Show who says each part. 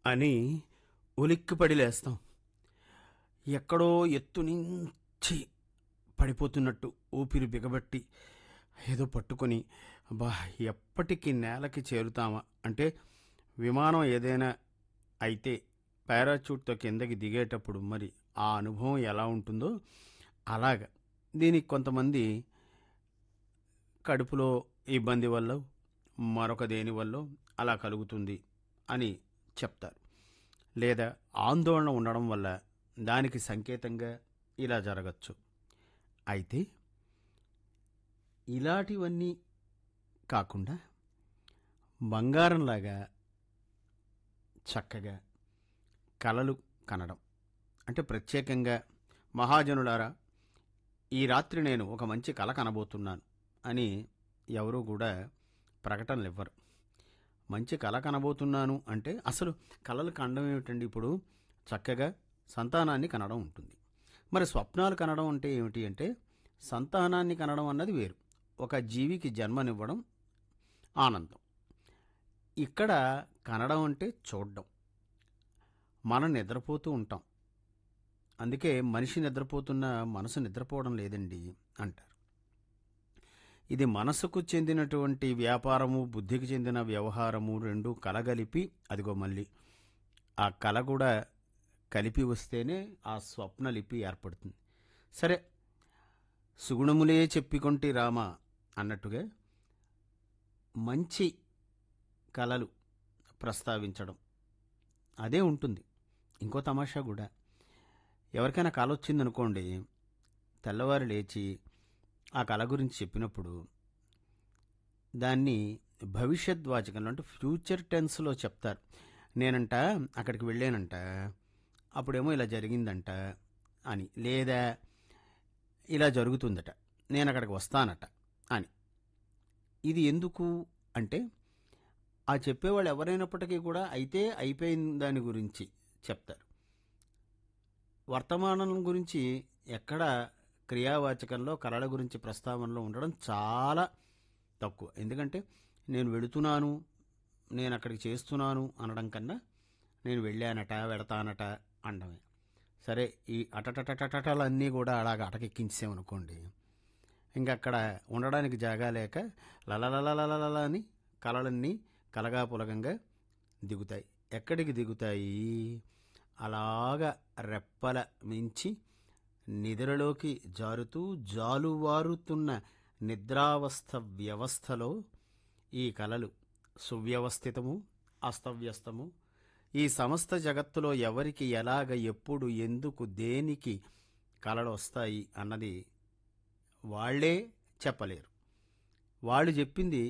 Speaker 1: అని ఉలిక్కిపడి లేస్తాం ఎక్కడో ఎత్తు నుంచి పడిపోతున్నట్టు ఊపిరి బిగబట్టి ఏదో పట్టుకొని బా ఎప్పటికి నేలకి చేరుతామా అంటే విమానం ఏదైనా అయితే పారాచూట్తో కిందకి దిగేటప్పుడు మరి ఆ అనుభవం ఎలా ఉంటుందో అలాగ దీనికి కొంతమంది కడుపులో ఇబ్బంది వల్ల మరొక దేని వల్ల అలా కలుగుతుంది అని చెప్తారు లేదా ఆందోళన ఉండడం వల్ల దానికి సంకేతంగా ఇలా జరగచ్చు అయితే ఇలాంటివన్నీ కాకుండా బంగారంలాగా చక్కగా కలలు కనడం అంటే ప్రత్యేకంగా మహాజనులారా ఈ రాత్రి నేను ఒక మంచి కళ కనబోతున్నాను అని ఎవరూ కూడా ప్రకటనలు ఇవ్వరు మంచి కళ కనబోతున్నాను అంటే అసలు కళలు కనడం ఏమిటండి ఇప్పుడు చక్కగా సంతానాన్ని కనడం ఉంటుంది మరి స్వప్నాలు కనడం అంటే ఏమిటి అంటే సంతానాన్ని కనడం అన్నది వేరు ఒక జీవికి జన్మనివ్వడం ఆనందం ఇక్కడ కనడం అంటే చూడడం మనం నిద్రపోతూ ఉంటాం అందుకే మనిషి నిద్రపోతున్న మనసు నిద్రపోవడం లేదండి అంటారు ఇది మనసుకు చెందినటువంటి వ్యాపారము బుద్ధికి చెందిన వ్యవహారము రెండు కలగలిపి అదిగో మళ్ళీ ఆ కళ కూడా కలిపి వస్తేనే ఆ స్వప్నలిపి ఏర్పడుతుంది సరే సుగుణములే చెప్పికొంటి రామ అన్నట్టుగా మంచి కళలు ప్రస్తావించడం అదే ఉంటుంది ఇంకో తమాషా కూడా ఎవరికైనా కళ వచ్చిందనుకోండి తెల్లవారు లేచి ఆ కళ గురించి చెప్పినప్పుడు దాన్ని భవిష్యత్ వాచకంలో అంటే ఫ్యూచర్ టెన్స్లో చెప్తారు నేనంట అక్కడికి వెళ్ళానంట అప్పుడేమో ఇలా జరిగిందంట అని లేదా ఇలా జరుగుతుందట నేను అక్కడికి వస్తానట అని ఇది ఎందుకు అంటే ఆ చెప్పేవాళ్ళు ఎవరైనప్పటికీ కూడా అయితే అయిపోయిన దాని గురించి చెప్తారు వర్తమానం గురించి ఎక్కడ క్రియావాచకంలో కళల గురించి ప్రస్తావనలో ఉండడం చాలా తక్కువ ఎందుకంటే నేను వెళుతున్నాను నేను అక్కడికి చేస్తున్నాను అనడం కన్నా నేను వెళ్ళానట వెడతానట అనడమే సరే ఈ అటటటటటలన్నీ కూడా అలాగ అటకెక్కించామనుకోండి ఇంకా అక్కడ ఉండడానికి జాగా లేక లలలలలల అని కళలన్నీ కలగా పులగంగా దిగుతాయి ఎక్కడికి దిగుతాయి అలాగా రెప్పల మించి నిద్రలోకి జారుతూ జాలువారుతున్న నిద్రావస్థ వ్యవస్థలో ఈ కళలు సువ్యవస్థితము అస్తవ్యస్తము ఈ సమస్త జగత్తులో ఎవరికి ఎలాగ ఎప్పుడు ఎందుకు దేనికి కళలు వస్తాయి అన్నది వాళ్లే చెప్పలేరు వాళ్ళు చెప్పింది